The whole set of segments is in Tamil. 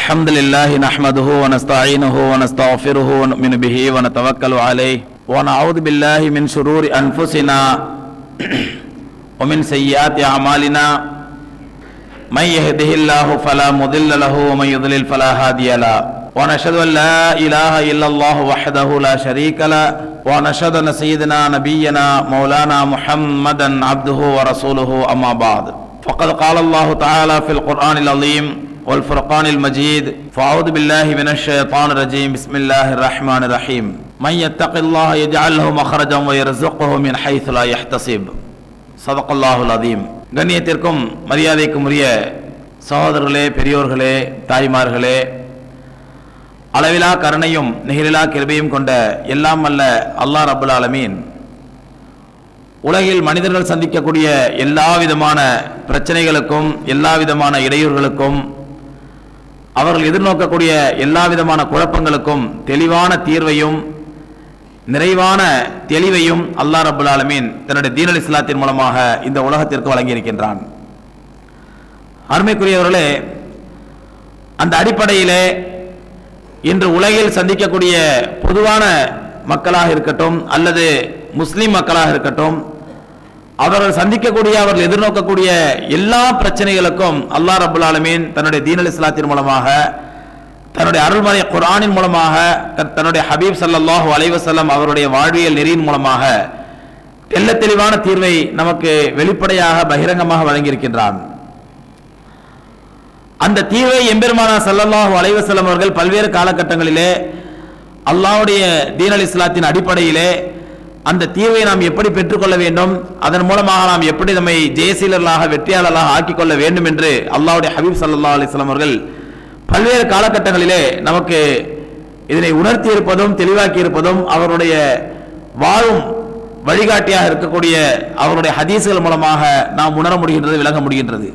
الحمد لله نحمده ونستعينه ونستغفره ونؤمن به ونتوكل عليه ونعوذ بالله من شرور أنفسنا ومن سيئات أعمالنا من يهده الله فلا مضل له ومن يضلل فلا هادي له ونشهد أن لا إله إلا الله وحده لا شريك له ونشهد أن سيدنا نبينا مولانا محمدا عبده ورسوله أما بعد فقد قال الله تعالى في القرآن العظيم والفرقان المجيد فأعوذ بالله من الشيطان الرجيم بسم الله الرحمن الرحيم من يتق الله يجعل له مخرجا ويرزقه من حيث لا يحتسب صدق الله العظيم கண்ணியத்திற்கும் மரியாதைக்கும் உரிய சகோதரர்களே பெரியோர்களே தாய்மார்களே அளவிலா கருணையும் நிகரிலா கிருபையும் கொண்ட எல்லாம் அல்ல அல்லாஹ் ரபுல் ஆலமீன் உலகில் மனிதர்கள் சந்திக்கக்கூடிய எல்லா விதமான பிரச்சனைகளுக்கும் எல்லா விதமான இடையூறுகளுக்கும் அவர்கள் எதிர்நோக்கக்கூடிய எல்லா விதமான குழப்பங்களுக்கும் தெளிவான தீர்வையும் நிறைவான தெளிவையும் அல்லாஹ் ரபுல் ஆலமீன் தன்னுடைய தீனல் இஸ்லாத்தின் மூலமாக இந்த உலகத்திற்கு வழங்கியிருக்கின்றான் அருமைக்குரியவர்களே அந்த அடிப்படையிலே இன்று உலகில் சந்திக்கக்கூடிய பொதுவான மக்களாக இருக்கட்டும் அல்லது முஸ்லிம் மக்களாக இருக்கட்டும் அவர்கள் சந்திக்கக்கூடிய அவர்கள் எதிர்நோக்கக்கூடிய எல்லா பிரச்சனைகளுக்கும் அல்லாஹ் ரபுல் ஆலமீன் தன்னுடைய தீனல் இஸ்லாத்தின் மூலமாக தன்னுடைய அருள்மறை குர்ஆனின் மூலமாக த- தன்னுடைய ஹபீப் ஸல்லல்லாஹு அலைஹி வஸல்லம் அவருடைய வாழ்வியல் நெறியின் மூலமாக தெள்ள தெளிவான தீர்வை நமக்கு வெளிப்படையாக பகிரங்கமாக வழங்கியிருக்கின்றான் அந்த தீர்வை எம்பெருமானா ஸல்லல்லாஹு அலைஹி வஸல்லம் அவர்கள் பல்வேறு காலகட்டங்களிலே அல்லாஹ்வுடைய தீனல் இஸ்லாத்தின் அடிப்படையிலே அந்த தீர்வை நாம் எப்படி பெற்றுக்கொள்ள வேண்டும் அதன் மூலமாக நாம் எப்படி நம்மை ஜெயசீலர்களாக வெற்றியாளர்களாக ஆக்கிக் கொள்ள வேண்டும் என்று அல்லாஹ்வுடைய ஹபீப் ஸல்லல்லாஹு அலைஹி வஸல்லம் அவர்கள் பல்வேறு காலகட்டங்களிலே நமக்கு இதனை உணர்த்தி இருப்பதும் தெளிவாக்கி இருப்பதும் அவருடைய வாழும் வழிகாட்டியாக இருக்கக்கூடிய அவருடைய ஹதீஸ்கள் மூலமாக நாம் உணர முடிகின்றது விளங்க முடிகின்றது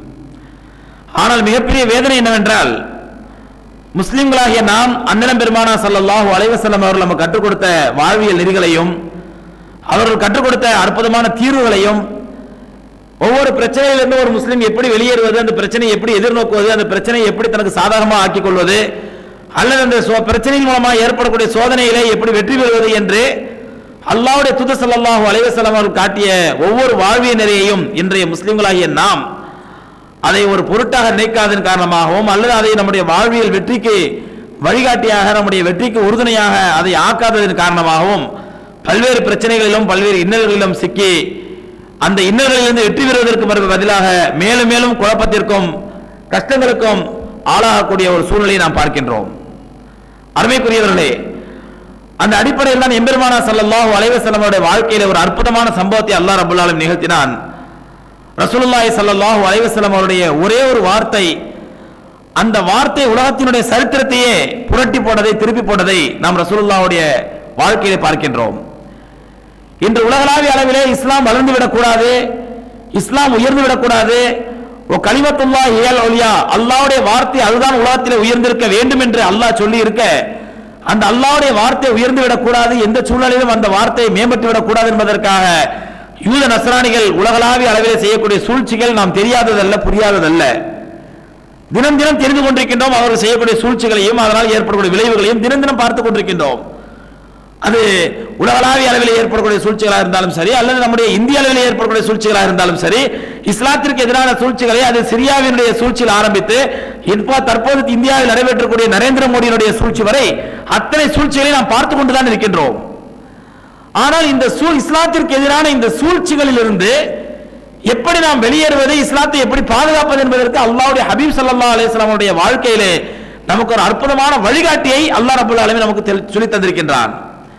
ஆனால் மிகப்பெரிய வேதனை என்னவென்றால் முஸ்லிம்களாகிய நாம் அண்ணலம் பெருமானா ஸல்லல்லாஹு அலைஹி வஸல்லம் அவர்கள் நமக்கு கற்றுக் கொடுத்த வாழ்வியல் நெறிகளையும் அவர்கள் கற்றுக் கொடுத்த அற்புதமான தீர்வுகளையும் ஒவ்வொரு பிரச்சனையிலிருந்து ஒரு முஸ்லீம் எப்படி வெளியேறுவது அந்த பிரச்சனையை எப்படி எதிர்நோக்குவது அந்த பிரச்சனையை எப்படி தனக்கு சாதகமாக ஆக்கிக் கொள்வது அல்லது அந்த சோ- பிரச்சனையின் மூலமாக ஏற்படக்கூடிய சோதனையிலே எப்படி வெற்றி பெறுவது என்று அல்லாஹ்வுடைய தூதர் ஸல்லல்லாஹு அலைஹி வஸல்லம் அவர்கள் காட்டிய ஒவ்வொரு வாழ்வியல் நெறியையும் இன்றைய முஸ்லிம்களாகிய நாம் அதை ஒரு பொருட்டாக நினைக்காதன் காரணமாகவும் அல்லது அதை நம்முடைய வாழ்வியல் வெற்றிக்கு வழிகாட்டியாக நம்முடைய வெற்றிக்கு உறுதுணையாக அதை ஆக்காததன் காரணமாகவும் பல்வேறு பிரச்சனைகளிலும் பல்வேறு இன்னல்களிலும் சிக்கி அந்த இன்னல்களிலிருந்து வெற்றி பெறுவதற்கு பிறகு பதிலாக மேலும் மேலும் குழப்பத்திற்கும் கஷ்டங்களுக்கும் ஆளாகக்கூடிய ஒரு சூழ்நிலையை நாம் பார்க்கின்றோம் அருமைக்குரியவர்களே அந்த அடிப்படையில் தான் எம்பெருமானா ஸல்லல்லாஹு அலைஹி வஸல்லம் அவருடைய வாழ்க்கையில ஒரு அற்புதமான சம்பவத்தை அல்லாஹ் ரப்பல் ஆலமீன் நிகழ்த்தினான் ரசூலுல்லாஹி ஸல்லல்லாஹு அலைஹி வஸல்லம் அவருடைய ஒரே ஒரு வார்த்தை அந்த வார்த்தை உலகத்தினுடைய சரித்திரத்தையே புரட்டி போட்டதை திருப்பி போட்டதை நாம் ரசூலுல்லாஹுடைய வாழ்க்கையிலே பார்க்கின்றோம் இன்று உலகளாவிய அளவிலே இஸ்லாம் வளர்ந்து விடக்கூடாது இஸ்லாம் உயர்ந்து விடக்கூடாது ஓ கலிமத்துல்லா இயல் ஒலியா அல்லாஹ்வுடைய வார்த்தை அதுதான் உலகத்திலே உயர்ந்திருக்க வேண்டும் என்று அல்லாஹ் சொல்லி இருக்க அந்த அல்லாஹ்வுடைய வார்த்தை உயர்ந்து விடக்கூடாது எந்த சூழ்நிலையிலும் அந்த வார்த்தையை மேம்பட்டு விடக்கூடாது என்பதற்காக யூத நஸ்ரானிகள் உலகளாவிய அளவிலே செய்யக்கூடிய சூழ்ச்சிகள் நாம் தெரியாததல்ல புரியாததல்ல தினம் தினம் தெரிந்து கொண்டிருக்கின்றோம் அவர்கள் செய்யக்கூடிய சூழ்ச்சிகளையும் அதனால் ஏற்படக்கூடிய விளைவுகளையும் தினம் தினம் பார்த்துக் கொண்டிருக்கின்றோம் அது உலகளாவிய அளவில் ஏற்படக்கூடிய சூழ்ச்சிகளாக இருந்தாலும் சரி அல்லது நம்முடைய இந்திய அளவில் ஏற்படக்கூடிய சூழ்ச்சிகளாக இருந்தாலும் சரி இஸ்லாத்திற்கு எதிரான சூழ்ச்சிகளை அது சிரியாவினுடைய சூழ்ச்சியில் ஆரம்பித்து இப்போ தற்போது இந்தியாவில் நடைபெற்றக்கூடிய நரேந்திர மோடியினுடைய சூழ்ச்சி வரை அத்தனை சூழ்ச்சிகளை நாம் பார்த்து கொண்டுதான் இருக்கின்றோம் ஆனால் இந்த சூழ் இஸ்லாத்திற்கு எதிரான இந்த சூழ்ச்சிகளில் இருந்து எப்படி நாம் வெளியேறுவது இஸ்லாத்தை எப்படி பாதுகாப்பது என்பதற்கு அல்லாஹ்வுடைய ஹபீப் ஸல்லல்லாஹு அலைஹி வஸல்லம் உடைய வாழ்க்கையிலே நமக்கு ஒரு அற்புதமான வழிகாட்டியை அல்லாஹ் ரப்பல் ஆலமீன் நமக்கு தெளி- சொல்லித் தந்திருக்கின்றான்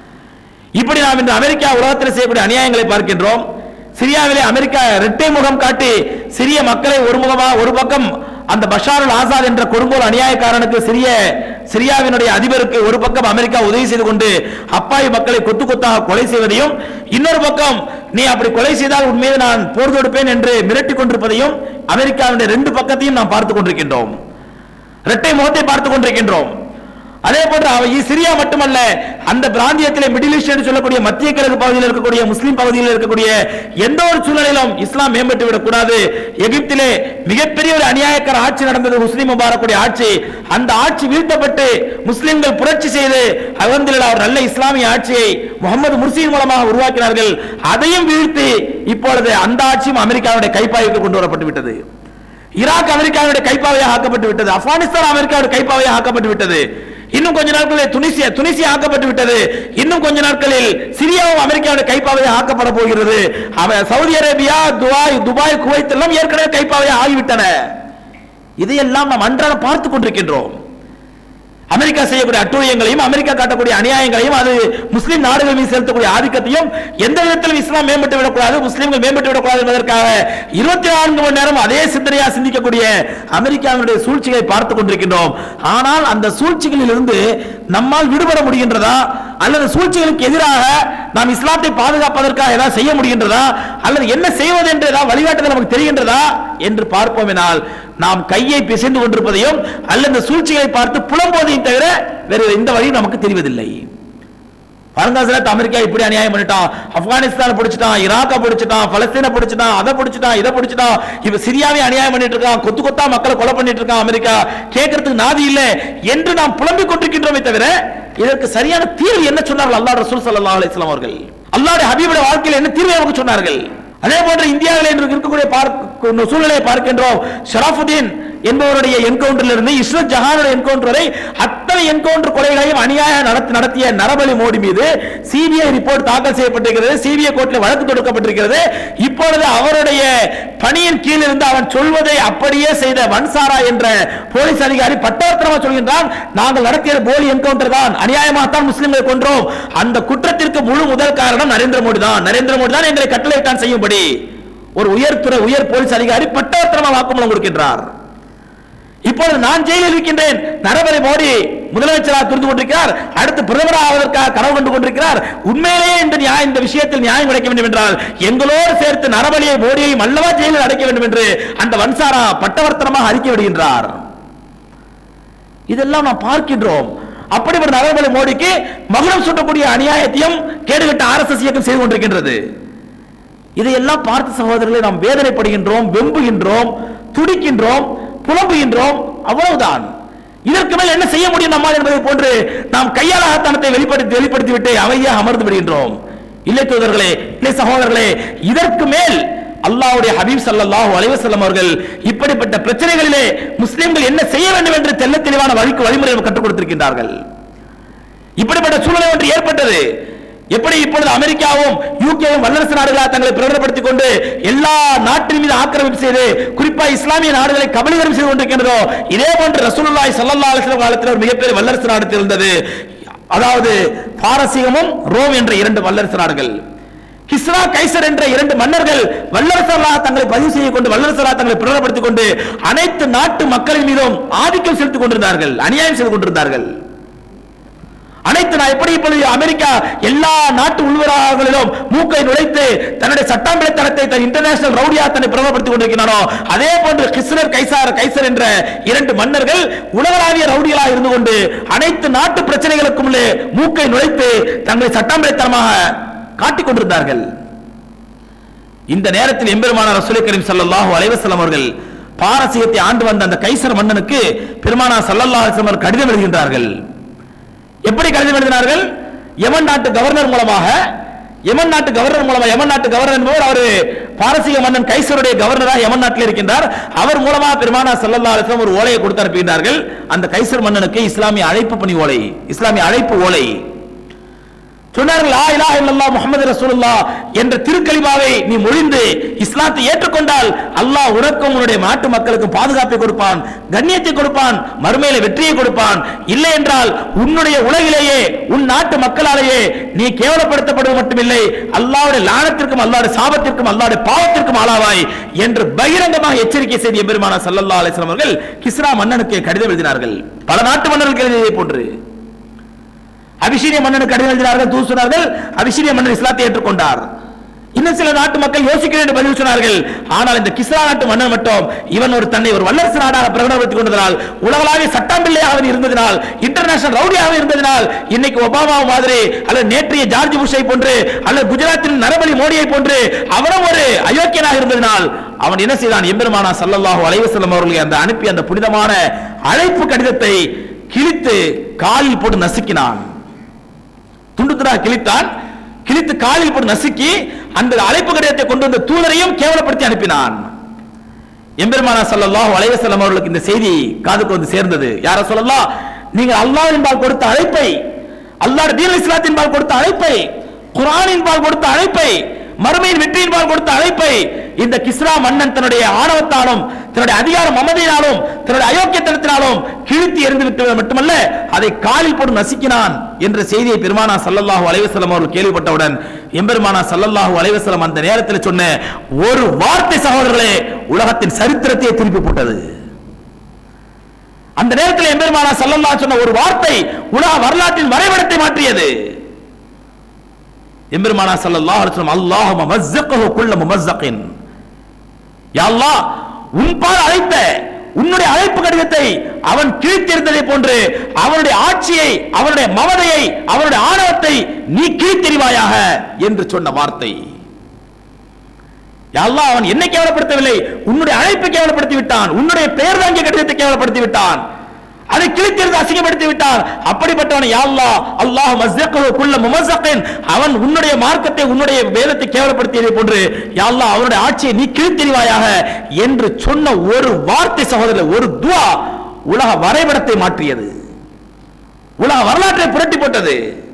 இப்படி நாம் இந்த அமெரிக்கா உலகத்தில் செய்யக்கூடிய அநியாயங்களை பார்க்கின்றோம் சிரியாவிலே அமெரிக்கா இரட்டை முகம் காட்டி சிறிய மக்களை ஒரு முகமாக ஒரு பக்கம் அந்த பஷாருல் ஆசாத் என்ற கொடுங்கோல் அநியாயக்காரனுக்கு சிறிய சிரியாவினுடைய அதிபருக்கு ஒரு பக்கம் அமெரிக்கா உதவி செய்து கொண்டு அப்பாவி மக்களை கொத்து கொத்தாக கொலை செய்வதையும் இன்னொரு பக்கம் நீ அப்படி கொலை செய்தால் உன் மீது நான் போர் தொடுப்பேன் என்று மிரட்டிக் கொண்டிருப்பதையும் அமெரிக்காவினுடைய ரெண்டு பக்கத்தையும் நாம் பார்த்துக் கொண்டிருக்கின்றோம் இரட்டை முகத்தை பார்த்துக் கொண்டிருக்கின்றோம் அதே போன்று அவ சிரியா மட்டுமல்ல அந்த பிராந்தியத்திலே மிடில் ஈஸ்ட் என்று சொல்லக்கூடிய மத்திய கிழக்கு பகுதியில் இருக்கக்கூடிய முஸ்லிம் பகுதியில் இருக்கக்கூடிய எந்த ஒரு சூழ்நிலையிலும் இஸ்லாம் மேம்பட்டு விடக்கூடாது எகிப்திலே மிகப்பெரிய ஒரு அநியாயக்கர ஆட்சி நடந்தது முஸ்லிம் முபாரக்குடைய ஆட்சி அந்த ஆட்சி வீழ்த்தப்பட்டு முஸ்லிம்கள் புரட்சி செய்து அவந்தில் அவர் நல்ல இஸ்லாமிய ஆட்சியை முகமது முர்சியின் மூலமாக உருவாக்கினார்கள் அதையும் வீழ்த்தி இப்பொழுது அந்த ஆட்சியும் அமெரிக்காவுடைய கைப்பாய்க்கு கொண்டு வரப்பட்டு விட்டது ஈராக் அமெரிக்காவுடைய கைப்பாவையாக ஆக்கப்பட்டு விட்டது ஆப்கானிஸ்தான் அமெரிக்காவுடைய கைப்பாவையாக ஆக்கப்பட்டு விட்டது இன்னும் கொஞ்ச நாட்களில் துனிசியா துனிசியா ஆக்கப்பட்டு விட்டது இன்னும் கொஞ்ச நாட்களில் சிரியாவும் அமெரிக்காவுடைய கைப்பாவையாக ஆக்கப்பட போகிறது அவ- Saudi Arabia Dubai Dubai Kuwait எல்லாம் ஏற்கனவே கைப்பாவையாக ஆகிவிட்டன இதையெல்லாம் நாம் அன்றாடம் பார்த்துக் கொண்டிருக்கின்றோம் அமெரிக்கா செய்யக்கூடிய அட்டூழியங்களையும் அமெரிக்கா காட்டக்கூடிய அநியாயங்களையும் அது முஸ்லிம் நாடுகள் மீது செலுத்தக்கூடிய ஆதிக்கத்தையும் எந்த விதத்திலும் இஸ்லாம் மேம்பட்டு விடக்கூடாது முஸ்லிம்கள் மேம்பட்டு விடக்கூடாது என்பதற்காக இருபத்தி நான்கு மணி நேரம் அதே சிந்தனையா சிந்திக்கக்கூடிய அமெரிக்காவினுடைய சூழ்ச்சிகளை பார்த்துக் கொண்டிருக்கின்றோம் ஆனால் அந்த சூழ்ச்சிகளில் இருந்து நம்மால் விடுபட முடிகின்றதா அல்லது சூழ்ச்சிகளுக்கு எதிராக நாம் இஸ்லாத்தை பாதுகாப்பதற்காக ஏதாவது செய்ய முடிகின்றதா அல்லது என்ன செய்வது என்று ஏதாவது வழிகாட்டுதல் நமக்கு தெரிகின்றதா என்று பார்ப்போம் எனால் நாம் கையை பிசைந்து கொண்டிருப்பதையும் அல்லது இந்த சூழ்ச்சிகளை பார்த்து புலம்போதையும் தவிர வேறு எந்த வழியும் நமக்கு தெரிவதில்லை பரங்காசிலத்து அமெரிக்கா இப்படி அநியாயம் பண்ணிட்டான் ஆப்கானிஸ்தான் பிடிச்சிட்டான் ஈராக்க பிடிச்சிட்டான் பலஸ்தீனை பிடிச்சிட்டான் அதை பிடிச்சிட்டான் இதை பிடிச்சிட்டான் இப்ப சிரியாவை அநியாயம் பண்ணிட்டு இருக்கான் கொத்து கொத்தா மக்களை கொலை பண்ணிட்டு இருக்கான் அமெரிக்கா கேட்கறதுக்கு நாதி இல்லை என்று நாம் புலம்பிக் கொண்டிருக்கின்றோமே தவிர இதற்கு சரியான தீர்வு என்ன சொன்னார்கள் அல்லாஹ் ரசூல் ஸல்லல்லாஹு அலைஹி வஸல்லம் அவர்கள் அல்லாஹ்வுடைய ஹபீபுடைய வாழ்க்கையில் என்ன தீர்வை நமக்கு சொன்னார்கள் அதே போன்று இந்தியாவில் இன்று இருக்கக்கூடிய பார்க்க சூழ்நிலையை பார்க்கின்றோம் ஷராஃபுதீன் என்பவருடைய என்கவுண்டரில் இருந்து இஸ்ரத் ஜஹானுடைய என்கவுண்டர் வரை அத்தனை என்கவுண்டர் கொலைகளையும் அநியாயம் நடத்தி நடத்திய நரபலி மோடி மீது சிபிஐ ரிப்போர்ட் தாக்கல் செய்யப்பட்டிருக்கிறது சிபிஐ கோர்ட்டில் வழக்கு தொடுக்கப்பட்டிருக்கிறது இப்பொழுது அவருடைய பணியின் கீழ் இருந்து அவன் சொல்வதை அப்படியே செய்த வன்சாரா என்ற போலீஸ் அதிகாரி பட்டவர்த்தனமாக சொல்கின்றான் நாங்கள் நடத்திய போலி என்கவுண்டர் தான் அநியாயமாகத்தான் முஸ்லிம்களை கொன்றோம் அந்த குற்றத்திற்கு முழு முதல் காரணம் நரேந்திர மோடி தான் நரேந்திர மோடி தான் எங்களை கட்டளையிட்டான் செய்யும்படி ஒரு உயர்துறை உயர் போலீஸ் அதிகாரி பட்டவர்த்தனமாக வாக்குமூலம் கொடுக்கின்றார் இப்பொழுது நான் ஜெயிலில் இருக்கின்றேன் நரபலி மோடி முதலமைச்சராக துருந்து கொண்டிருக்கிறார் அடுத்து பிரதமராக ஆவதற்காக கனவு கொண்டு கொண்டிருக்கிறார் உண்மையிலேயே இந்த நியாயம் இந்த விஷயத்தில் நியாயம் கிடைக்க வேண்டும் என்றால் எங்களோடு சேர்த்து நரபலியை மோடியையும் அல்லவா ஜெயிலில் அடைக்க வேண்டும் என்று அந்த வன்சாரா பட்டவர்த்தனமாக அறிக்கை விடுகின்றார் இதெல்லாம் நாம் பார்க்கின்றோம் அப்படிப்பட்ட நரபலி மோடிக்கு மகுடம் சூட்டக்கூடிய அநியாயத்தையும் கேடுகட்ட ஆர்எஸ்எஸ் இயக்கம் செய்து கொண்டிருக்கின்றது இதையெல்லாம் பார்த்து சகோதரர்களை நாம் வேதனைப்படுகின்றோம் வெம்புகின்றோம் துடிக்கின்றோம் புலம்புகின்றோம் அவ்வளவுதான் இதற்கு மேல் என்ன செய்ய முடியும் நம்மால் என்பதை போன்று நாம் கையாளத்தனத்தை வெளிப்படுத்தி வெளிப்படுத்தி விட்டு அமைதியாக அமர்ந்து விடுகின்றோம் இல்லை தூதர்களே இல்லை சகோதரர்களே இதற்கு மேல் அல்லாஹ்வுடைய ஹபீப் ஸல்லல்லாஹு அலைஹி வஸல்லம் அவர்கள் இப்படிப்பட்ட பிரச்சனைகளிலே முஸ்லிம்கள் என்ன செய்ய வேண்டும் என்று தெள்ளத் தெளிவான வழிக்கு வழிமுறை கற்றுக் கொடுத்திருக்கின்றார்கள் இப்படிப்பட்ட சூழ்நிலை ஒன்று ஏற்பட்டது எப்படி இப்பொழுது அமெரிக்காவும் யூகேவும் வல்லரசு நாடுகளாக தங்களை பிரகடனப்படுத்திக் கொண்டு எல்லா நாட்டின் மீது ஆக்கிரமிப்பு செய்து குறிப்பா இஸ்லாமிய நாடுகளை கபலீகரம் செய்து கொண்டிருக்கின்றதோ இதே போன்று ரசூலுல்லாஹி ஸல்லல்லாஹு அலைஹி வஸல்லம் காலத்தில் ஒரு மிகப்பெரிய வல்லரசு நாடு இருந்தது அதாவது பாரசீகமும் ரோம் என்ற இரண்டு வல்லரசு நாடுகள் கிஸ்ரா கைசர் என்ற இரண்டு மன்னர்கள் வல்லரசர்களாக தங்களை பதிவு செய்து கொண்டு வல்லரசர்களாக தங்களை பிரகடனப்படுத்திக் கொண்டு அனைத்து நாட்டு மக்களின் மீதும் ஆதிக்கம் செலுத்திக் கொண்டிருந்தார்கள் அநியாயம் செய்து கொண்டிருந்தார்கள் அனைத்து நான் எப்படி இப்பொழுது அமெரிக்கா எல்லா நாட்டு உள்வராகளிலும் மூக்கை நுழைத்து தன்னுடைய சட்டாம்பிழைத்தனத்தை தன் இன்டர்நேஷனல் ரவுடியா தன்னை பிரபலப்படுத்திக் கொண்டிருக்கிறானோ அதே போன்று கிஸ்னர் கைசார் கைசர் என்ற இரண்டு மன்னர்கள் உலகளாவிய ரவுடிகளாக இருந்து கொண்டு அனைத்து நாட்டு பிரச்சனைகளுக்கும் உள்ளே மூக்கை நுழைத்து தங்களை சட்டாம்பிழைத்தனமாக காட்டிக் கொண்டிருந்தார்கள் இந்த நேரத்தில் எம்பெருமான ரசூலை கரீம் ஸல்லல்லாஹு அலைஹி வஸல்லம் அவர்கள் பாரசீகத்தை ஆண்டு வந்த அந்த கைசர் மன்னனுக்கு பெருமானா ஸல்லல்லாஹு அலைஹி வஸல்லம் அவர்கள் கடிதம் எழுதுகின்றார்கள் எப்படி கடிதம் எழுதினார்கள் யமன் நாட்டு கவர்னர் மூலமாக யமன் நாட்டு கவர்னர் மூலமாக யமன் நாட்டு கவர்னர் என்பவர் அவர் பாரசீக மன்னன் கைசருடைய கவர்னராக யமன் நாட்டில் இருக்கின்றார் அவர் மூலமாக பெருமானா ஸல்லல்லாஹு அலைஹி வஸல்லம் ஒரு ஓலையை கொடுத்து அனுப்புகின்றார்கள் அந்த கைசர் மன்னனுக்கு இஸ்லாமிய அழைப்பு பணி ஓலை இஸ்லாமிய அழைப்பு ஓலை சொன்னார்கள் லா இலாஹ இல்லல்லாஹ் முஹம்மது ரசூலுல்லாஹ் என்ற திருக்கலிமாவை நீ மொழிந்து இஸ்லாத்தை ஏற்றுக்கொண்டால் அல்லாஹ் உனக்கும் உன்னுடைய நாட்டு மக்களுக்கு பாதுகாப்பை கொடுப்பான் கண்ணியத்தை கொடுப்பான் மறுமையில வெற்றியை கொடுப்பான் இல்லை என்றால் உன்னுடைய உலகிலேயே உன் நாட்டு மக்களாலேயே நீ கேவலப்படுத்தப்படுவது மட்டுமில்லை அல்லாஹ்வுடைய லானத்திற்கும் அல்லாஹ்வுடைய சாபத்திற்கும் அல்லாஹ்வுடைய பாவத்திற்கும் ஆளாவாய் என்று பகிரங்கமாக எச்சரிக்கை செய்திய பெருமானா ஸல்லல்லாஹு அலைஹி வஸல்லம் அவர்கள் கிஸ்ரா மன்னனுக்கு கடிதம் எழுதினார்கள் பல நாட்டு மன்னர்களுக்கு எழுதியதை போன்று அபிஷீரிய மன்னனுக்கு கடிதம் எழுதினார்கள் தூது சொன்னார்கள் அபிஷீரிய மன்னர் இஸ்லாத்தை ஏற்றுக்கொண்டார் இன்னும் சில நாட்டு மக்கள் யோசிக்கிறேன் என்று பதில் சொன்னார்கள் ஆனால் இந்த கிஸ்ரா நாட்டு மன்னர் மட்டும் இவன் ஒரு தன்னை ஒரு வல்லரசு நாடாக பிரகடனப்படுத்திக் கொண்டதனால் உலகளாவிய சட்டாம்பிள்ளையாக அவன் இருந்ததினால் இன்டர்நேஷனல் ரவுடியாக இருந்ததினால் இன்னைக்கு ஒபாமா மாதிரி அல்லது நேற்றைய ஜார்ஜ் புஷை போன்று அல்லது குஜராத்தில் நரபலி மோடியை போன்று அவனும் ஒரு அயோக்கியனாக இருந்ததினால் அவன் என்ன செய்தான் எம்பெருமானா சல்லல்லாஹு அலைஹி வஸல்லம் அவர்களுக்கு அந்த அனுப்பி அந்த புனிதமான அழைப்பு கடிதத்தை கிழித்து காலில் போட்டு நசுக்கினான் துண்டு துண்டா கிழித்தான் கிழித்து காலில் போட்டு நசுக்கி அந்த அழைப்பு கடிதத்தை கொண்டு வந்த தூதரையும் கேவலப்படுத்தி அனுப்பினான் எம்பெருமானா ஸல்லல்லாஹு அலைஹி வஸல்லம் அவர்களுக்கு இந்த செய்தி காதுக்கு வந்து சேர்ந்தது யார சொல்லலாம் நீங்கள் அல்லாஹ்வின்பால் கொடுத்த அழைப்பை அல்லாஹ் தீன் இஸ்லாத்தின்பால் கொடுத்த அழைப்பை குர்ஆனின்பால் கொடுத்த அழைப்பை மறுமையின் வெற்றியின்பால் கொடுத்த அழைப்பை இந்த கிஸ்ரா மன்னன் தன்னுடைய ஆணவத்தாலும் தன்னுடைய அதிகார மமதையினாலும் தன்னுடைய அயோக்கியத்தனத்தினாலும் கிழித்து எறிந்து விட்டது மட்டுமல்ல அதை காலில் போட்டு நசுக்கினான் என்ற செய்தியை பெருமானா சல்லல்லாஹு அலைவசலம் அவர்கள் கேள்விப்பட்டவுடன் எம்பெருமானா சல்லல்லாஹு அலைவசலம் அந்த நேரத்தில் சொன்ன ஒரு வார்த்தை சகோதரர்களே உலகத்தின் சரித்திரத்தை திருப்பி போட்டது அந்த நேரத்தில் எம்பெருமானா சல்லல்லாஹு சொன்ன ஒரு வார்த்தை உலக வரலாற்றின் வரைபடத்தை மாற்றியது எம்பெருமானா ஸல்லல்லாஹு அலைஹி வஸல்லம் அல்லாஹு மமஸ்ஸகஹு குல்ல முமஸ்ஸகின் யா அல்லாஹ் உன் பால் அழைத்த உன்னுடைய அழைப்பு கடிதத்தை அவன் கிழித்தெறிந்ததை போன்று அவனுடைய ஆட்சியை அவனுடைய மமதையை அவனுடைய ஆணவத்தை நீ கிழித்தெறிவாயாக என்று சொன்ன வார்த்தை யா அல்லாஹ் அவன் என்னை கேவலப்படுத்தவில்லை உன்னுடைய அழைப்பை கேவலப்படுத்தி விட்டான் உன்னுடைய பெயர் தாங்கிய கடிதத்தை கேவலப்படுத்தி விட்டான் அதை கிழித்திருந்து அசிங்கப்படுத்தி விட்டான் அப்படிப்பட்டவன் யா அல்லாஹ் அல்லாஹ் மஸ்ஸகஹு குல்ல முமஸ்ஸகின் அவன் உன்னுடைய மார்க்கத்தை உன்னுடைய வேதத்தை கேவலப்படுத்தியதை போன்று யா அல்லாஹ் அவனுடைய ஆட்சியை நீ கிழித்தெறிவாயாக என்று சொன்ன ஒரு வார்த்தை சகோதரர் ஒரு துவா உலக வரைபடத்தை மாற்றியது உலக வரலாற்றை புரட்டி போட்டது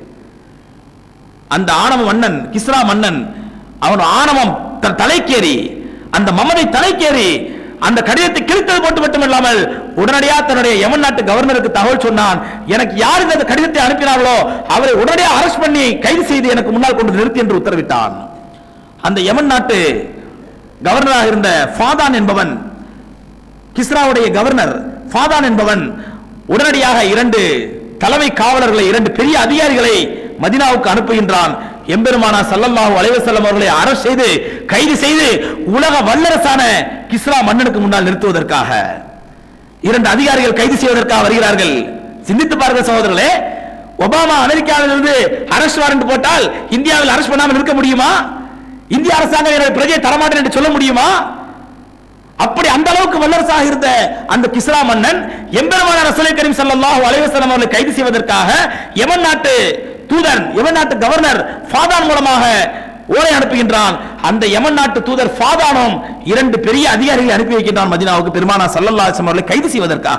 அந்த ஆணவ மன்னன் கிஸ்ரா மன்னன் அவன் ஆணவம் தன் தலைக்கேறி அந்த மமதை தலைக்கேறி அந்த கடிதத்தை கிழித்தது போட்டு மட்டுமல்லாமல் உடனடியாக தன்னுடைய யமன் நாட்டு கவர்னருக்கு தகவல் சொன்னான் எனக்கு யார் இந்த கடிதத்தை அனுப்பினார்களோ அவரை உடனடியாக அரஸ்ட் பண்ணி கைது செய்து எனக்கு முன்னால் கொண்டு நிறுத்தி என்று உத்தரவிட்டான் அந்த யமன் நாட்டு கவர்னராக இருந்த ஃபாதான் என்பவன் கிஸ்ராவுடைய கவர்னர் ஃபாதான் என்பவன் உடனடியாக இரண்டு தலைமை காவலர்களை இரண்டு பெரிய அதிகாரிகளை மதினாவுக்கு அனுப்புகின்றான் எம்பெருமானா சல்லல்லாஹு அலைஹி வஸல்லம் அவர்களை அரஸ்ட் செய்து கைது செய்து உலக வல்லரசான கிஸ்ரா மன்னனுக்கு முன்னால் நிறுத்துவதற்காக இரண்டு அதிகாரிகள் கைது செய்வதற்காக வருகிறார்கள் சிந்தித்து பாருங்கள் சகோதரர்களே ஒபாமா அமெரிக்காவிலிருந்து அரஸ்ட் வாரண்ட் போட்டால் இந்தியாவில் அரஸ்ட் பண்ணாமல் இருக்க முடியுமா இந்திய அரசாங்கம் என்னுடைய பிரஜையை தரமாட்டேன் என்று சொல்ல முடியுமா அப்படி அந்த அளவுக்கு வல்லரசாக இருந்த அந்த கிஸ்ரா மன்னன் எம்பெருமான ரசூலை கரீம் ஸல்லல்லாஹு அலைஹி வஸல்லம் அவர்களை கைது செய்வதற்காக யமன் நாட்டு தூதர் யமன் நாட்டு கவர்னர் ஃபாதான் மூலமாக ஓலை அனுப்புகின்றான் அந்த யமன் நாட்டு தூதர் ஃபாதானும் இரண்டு பெரிய அதிகாரிகளை அனுப்பி வைக்கின்றான் மதீனாவுக்கு பெருமானா ஸல்லல்லாஹு அலைஹி வஸல்லம் அவர்களை கைது செய்வதற்காக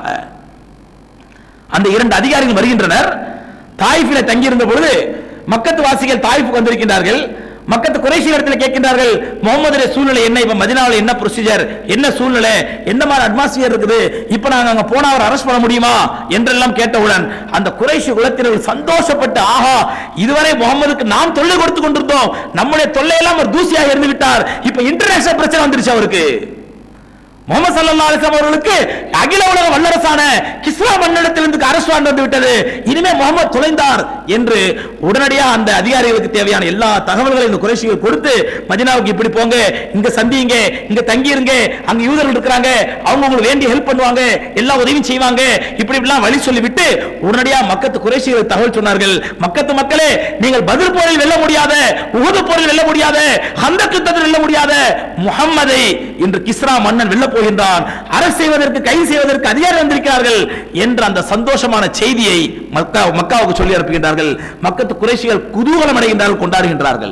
அந்த இரண்டு அதிகாரிகள் வருகின்றனர் தாயிஃபில தங்கியிருந்த பொழுது மக்கத்து வாசிகள் தாயிஃபுக்கு வந்திருக்கின்றார்கள் மக்கத்து குறைசி இடத்துல கேட்கின்றார்கள் முகமதுடைய சூழ்நிலை என்ன இப்ப மதினாவில் என்ன ப்ரொசீஜர் என்ன சூழ்நிலை எந்த மாதிரி அட்மாஸ்பியர் இருக்குது இப்ப நாங்க அங்க போனா அவர் அரெஸ்ட் பண்ண முடியுமா என்றெல்லாம் கேட்டவுடன் அந்த குறைசி குலத்தினர்கள் சந்தோஷப்பட்டு ஆஹா இதுவரை முகமதுக்கு நாம் தொல்லை கொடுத்து கொண்டிருந்தோம் நம்முடைய தொல்லையெல்லாம் ஒரு தூசியாக இருந்து விட்டார் இப்ப இன்டர்நேஷனல் பிரச்சனை வந்துருச்சு அவருக்கு முகமது சல்லல்லாஹு அலைஹி வஸல்லம் அவர்களுக்கு அகில உலக வல்லரசான கிஸ்ரா மன்னிடத்திலிருந்து அரசு வந்து விட்டது இனிமே முகமது தொலைந்தார் என்று உடனடியாக அந்த அதிகாரிகளுக்கு தேவையான எல்லா தகவல்களையும் இந்த குறைஷிகள் கொடுத்து மதினாவுக்கு இப்படி போங்க இங்க சந்தியுங்க இங்க தங்கி இருங்க அங்க யூதர்கள் இருக்கிறாங்க அவங்க உங்களுக்கு வேண்டிய ஹெல்ப் பண்ணுவாங்க எல்லா உதவியும் செய்வாங்க இப்படி இப்படிலாம் வழி சொல்லிவிட்டு உடனடியாக மக்கத்து குறைஷிகளுக்கு தகவல் சொன்னார்கள் மக்கத்து மக்களே நீங்கள் பதில் போரில் வெல்ல முடியாத உஹது போரில் வெல்ல முடியாத ஹந்தக் யுத்தத்தில் வெல்ல முடியாத முகம்மதை இன்று கிஸ்ரா மன்னன் வெல்ல போகின்றான் அரசு செய்வதற்கு கைது செய்வதற்கு அதிகாரி வந்திருக்கிறார்கள் என்ற அந்த சந்தோஷமான செய்தியை மக்கா மக்காவுக்கு சொல்லி அனுப்புகின்றார்கள் மக்கத்து குறைஷிகள் குதூகலம் அடைகின்றார்கள் கொண்டாடுகின்றார்கள்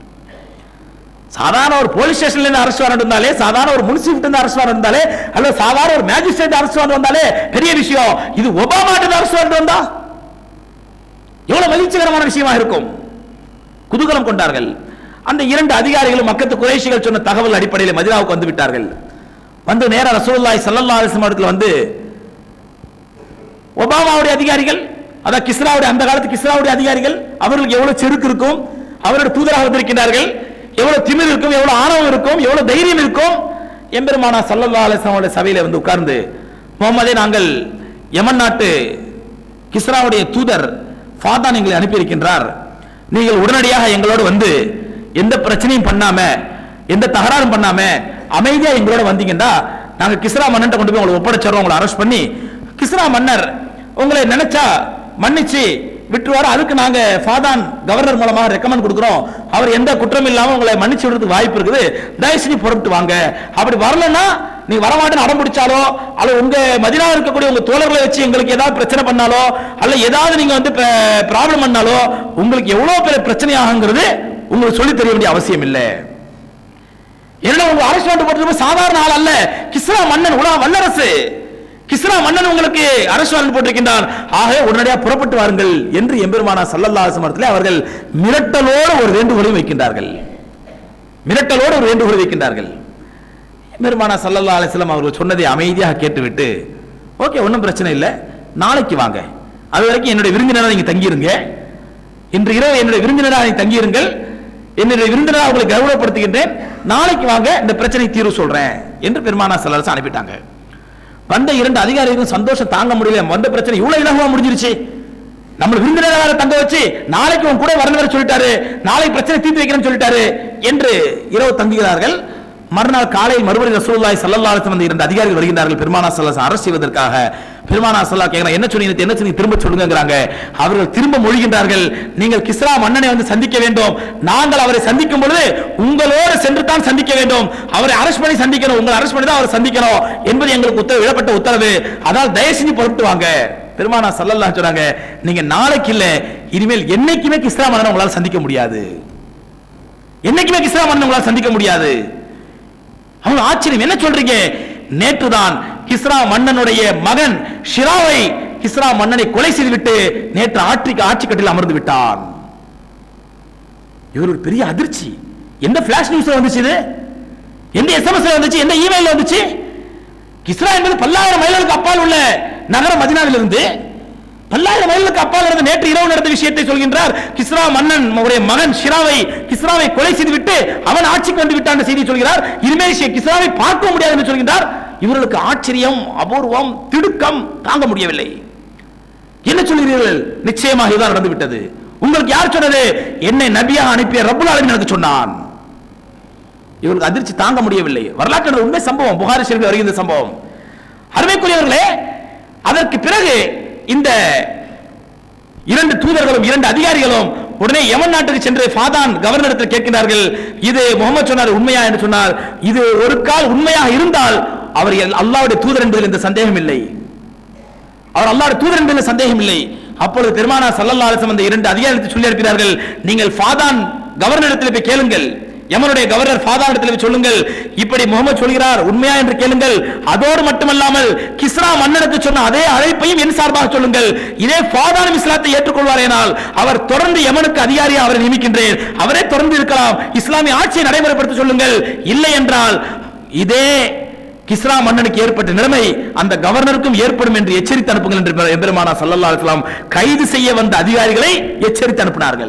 சாதாரண ஒரு போலீஸ் ஸ்டேஷன்ல இருந்து அரசு வாரண்ட் வந்தாலே சாதாரண ஒரு முனிசிபல் இருந்து அரசு வாரண்ட் வந்தாலே அல்லது சாதாரண ஒரு மேஜிஸ்ட்ரேட் அரசு வாரண்ட் வந்தாலே பெரிய விஷயம் இது ஒபாமா அரசு வாரண்ட் வந்தா எவ்வளவு மகிழ்ச்சிகரமான விஷயமா இருக்கும் குதூகலம் கொண்டார்கள் அந்த இரண்டு அதிகாரிகளும் மக்கத்து குறைஷிகள் சொன்ன தகவல் அடிப்படையில் மதினாவுக்கு வந்து விட்டார்கள் வந்து நேரா ரசூலுல்லாஹி ஸல்லல்லாஹு அலைஹி வஸல்லம் இடத்துல வந்து ஒபாமாவுடைய அதிகாரிகள் அதான் கிஸ்ராவுடைய அந்த காலத்து கிஸ்ராவுடைய அதிகாரிகள் அவர்களுக்கு எவ்வளவு செருக்கு இருக்கும் அவருடைய தூதராக வந்திருக்கிறார்கள் எவ்வளவு திமிர் இருக்கும் எவ்வளவு ஆணவம் இருக்கும் எவ்வளவு தைரியம் இருக்கும் எம்பெருமானா ஸல்லல்லாஹு அலைஹி வஸல்லம் சபையில வந்து உட்கார்ந்து முகமதே நாங்கள் யமன் நாட்டு கிஸ்ராவுடைய தூதர் ஃபாதான் எங்களை அனுப்பியிருக்கின்றார் நீங்கள் உடனடியாக எங்களோடு வந்து எந்த பிரச்சனையும் பண்ணாம எந்த தகராறும் பண்ணாம அமைதியா எங்களோட வந்தீங்கன்னா நாங்க கிஸ்ரா மன்னன் கொண்டு போய் உங்களை ஒப்படைச்சிடறோம் உங்களை அரெஸ்ட் பண்ணி கிஸ்ரா மன்னர் உங்களை நினைச்சா மன்னிச்சு விட்டுருவாரு அதுக்கு நாங்க ஃபாதான் கவர்னர் மூலமாக ரெக்கமெண்ட் கொடுக்குறோம் அவர் எந்த குற்றம் இல்லாம உங்களை மன்னிச்சு விடுறதுக்கு வாய்ப்பு இருக்குது தயவு செஞ்சு புறப்பட்டு வாங்க அப்படி வரலன்னா நீ வரமாட்டேன்னு அடம் பிடிச்சாலோ அல்ல உங்க மதினா இருக்கக்கூடிய உங்க தோழர்களை வச்சு எங்களுக்கு ஏதாவது பிரச்சனை பண்ணாலோ அல்ல ஏதாவது நீங்க வந்து ப்ராப்ளம் பண்ணாலோ உங்களுக்கு எவ்வளவு பெரிய பிரச்சனை ஆகுங்கிறது உங்களுக்கு சொல்லி தெரிய வேண்டிய அவசியம் இல்லை என்ன உங்க அரசு நாட்டு போட்டு சாதாரண ஆள் அல்ல கிஸ்ரா மன்னன் உலக வல்லரசு கிஸ்ரா மன்னன் உங்களுக்கு அரசு வாரண்ட் போட்டிருக்கின்றான் ஆக உடனடியாக புறப்பட்டு வாருங்கள் என்று எம்பெருமானா சல்லல்லாஹு அலைஹி வஸல்லம் அவர்கள் மிரட்டலோடு ஒரு வேண்டுகோளை வைக்கின்றார்கள் மிரட்டலோடு ஒரு வேண்டுகோளை வைக்கின்றார்கள் எம்பெருமானா சல்லல்லாஹு அலைஹி வஸல்லம் அவர்கள் சொன்னதை அமைதியாக கேட்டுவிட்டு ஓகே ஒன்றும் பிரச்சனை இல்லை நாளைக்கு வாங்க அது வரைக்கும் என்னுடைய விருந்தினராக நீங்க தங்கியிருங்க இன்று இரவு என்னுடைய விருந்தினராக நீங்க தங்கியிருங்கள் என்னுடைய விருந்தினராக உங்களை கௌரவப்படுத்துகின்றேன் நாளைக்கு வாங்க இந்த பிரச்சனை தீர்வு சொல்றேன் என்று பெருமானா சல்லல்லாஹு அனுப்பிட்டாங்க வந்த இரண்டு அதிகாரிகளும் சந்தோஷம் தாங்க முடியல வந்த பிரச்சனை இவ்வளவு இலகுவா முடிஞ்சிருச்சு நம்ம விருந்தினராக தங்க வச்சு நாளைக்கு உன் கூட வரணும் சொல்லிட்டாரு நாளை பிரச்சனை தீர்த்து வைக்கிறேன்னு சொல்லிட்டாரு என்று இரவு தங்குகிறார்கள் மறுநாள் காலையில் மறுபடியும் ரசூலுல்லாஹி ஸல்லல்லாஹு அலைஹி வஸல்லம் இரண்டு அதிகாரிகள் வருகின்றார்கள் பெருமானா ஸல்லல்லாஹு அரசு செய்வதற்காக பெருமானா ஸல்லல்லாஹு கேக்குறாங்க என்ன சொன்னீங்க என்ன சொன்னீங்க திரும்ப சொல்லுங்கங்கறாங்க அவர்கள் திரும்ப மொழிகின்றார்கள் நீங்கள் கிஸ்ரா மன்னனை வந்து சந்திக்க வேண்டும் நாங்கள் அவரை சந்திக்கும் பொழுது உங்களோடு சென்று தான் சந்திக்க வேண்டும் அவரை அரசு பண்ணி சந்திக்கணும் உங்களை அரசு பண்ணி தான் அவரை சந்திக்கணும் என்பது எங்களுக்கு உத்தரவு விடப்பட்ட உத்தரவு அதால் தயவு செஞ்சு புறப்பட்டு வாங்க பெருமானா ஸல்லல்லாஹு சொன்னாங்க நீங்க நாளைக்கு இல்ல இனிமேல் என்னைக்குமே கிஸ்ரா மன்னனை உங்களால் சந்திக்க முடியாது என்னைக்குமே கிஸ்ரா மன்னனை உங்களால் சந்திக்க முடியாது அவங்க ஆச்சரியம் என்ன சொல்றீங்க நேற்றுதான் கிஸ்ரா மன்னனுடைய மகன் ஷிராவை கிஸ்ரா மன்னனை கொலை செய்துவிட்டு நேற்று ஆட்சிக்கு ஆட்சி கட்டில் அமர்ந்து விட்டான் இவர் ஒரு பெரிய அதிர்ச்சி எந்த பிளாஷ் நியூஸ்ல வந்துச்சு இது எந்த எஸ்எம்எஸ்ல வந்துச்சு எந்த இமெயில்ல வந்துச்சு கிஸ்ரா என்பது பல்லாயிரம் மைல்களுக்கு அப்பால் உள்ள நகரம் மதினாவிலிருந்து பல்லாயிரம் மைல்களுக்கு அப்பால் இருந்து நேற்று இரவு நடந்த விஷயத்தை சொல்கின்றார் கிஸ்ரா மன்னன் உடைய மகன் ஷிராவை கிஸ்ராவை கொலை செய்துவிட்டு அவன் ஆட்சிக்கு வந்து விட்டான் செய்தி சொல்கிறார் இனிமேல் ஷே- கிஸ்ராவை பார்க்க முடியாது என்று சொல்கின்றார் இவர்களுக்கு ஆச்சரியம் அபூர்வம் திடுக்கம் தாங்க முடியவில்லை என்ன சொல்கிறீர்கள் நிச்சயமாக இதுதான் நடந்து விட்டது உங்களுக்கு யார் சொன்னது என்னை நபியாக அனுப்பிய ரப்புல் ஆலமீன் எனக்கு சொன்னான் இவருக்கு அதிர்ச்சி தாங்க முடியவில்லை வரலாற்று உண்மை சம்பவம் புகாரி ஷெரீஃபில் வருகின்ற சம்பவம் அருமைக்குரியவர்களே அதற்கு பிறகு இந்த இரண்டு தூதர்களும் இரண்டு அதிகாரிகளும் உடனே யமன் நாட்டுக்கு சென்று ஃபாதான் கவர்னரிடத்தில் கேட்கிறார்கள் இது முகமது சொன்னார் உண்மையா என்று சொன்னார் இது ஒரு கால் உண்மையாக இருந்தால் அவர் அல்லாஹ்வுடைய தூதர் என்பதில் எந்த சந்தேகம் இல்லை அவர் அல்லாஹ்வுடைய தூதர் என்பதில் சந்தேகம் இல்லை அப்பொழுது பெருமானா சல்லல்லாஹு அலைஹி வஸல்லம் அந்த இரண்டு அதிகாரத்தை சொல்லி அனுப்பினார்கள் நீங்கள் ஃபாதான் கவர்னரிடத்தில் போய் கேளுங்கள் யமனுடைய கவர்னர் ஃபாதான் இடத்தில் போய் சொல்லுங்கள் இப்படி முகமது சொல்கிறார் உண்மையா என்று கேளுங்கள் அதோடு மட்டுமல்லாமல் கிஸ்ரா மன்னனுக்கு சொன்ன அதே அழைப்பையும் என் சார்பாக சொல்லுங்கள் இதே ஃபாதானும் இஸ்லாத்தை ஏற்றுக்கொள்வாரேனால் அவர் தொடர்ந்து யமனுக்கு அதிகாரியாக அவரை நியமிக்கின்றேன் அவரே தொடர்ந்து இருக்கலாம் இஸ்லாமிய ஆட்சியை நடைமுறைப்படுத்த சொல்லுங்கள் இல்லை என்றால் இதே கிஸ்ரா மன்னனுக்கு ஏற்பட்ட நிலைமை அந்த கவர்னருக்கும் ஏற்படும் என்று எச்சரித்து அனுப்புங்கள் என்று எம்பெருமானா சல்லல்லாஹு அலைஹி வஸல்லம் கைது செய்ய வந்த அதிகாரிகளை எச்சரித்து அனுப்பினார்கள்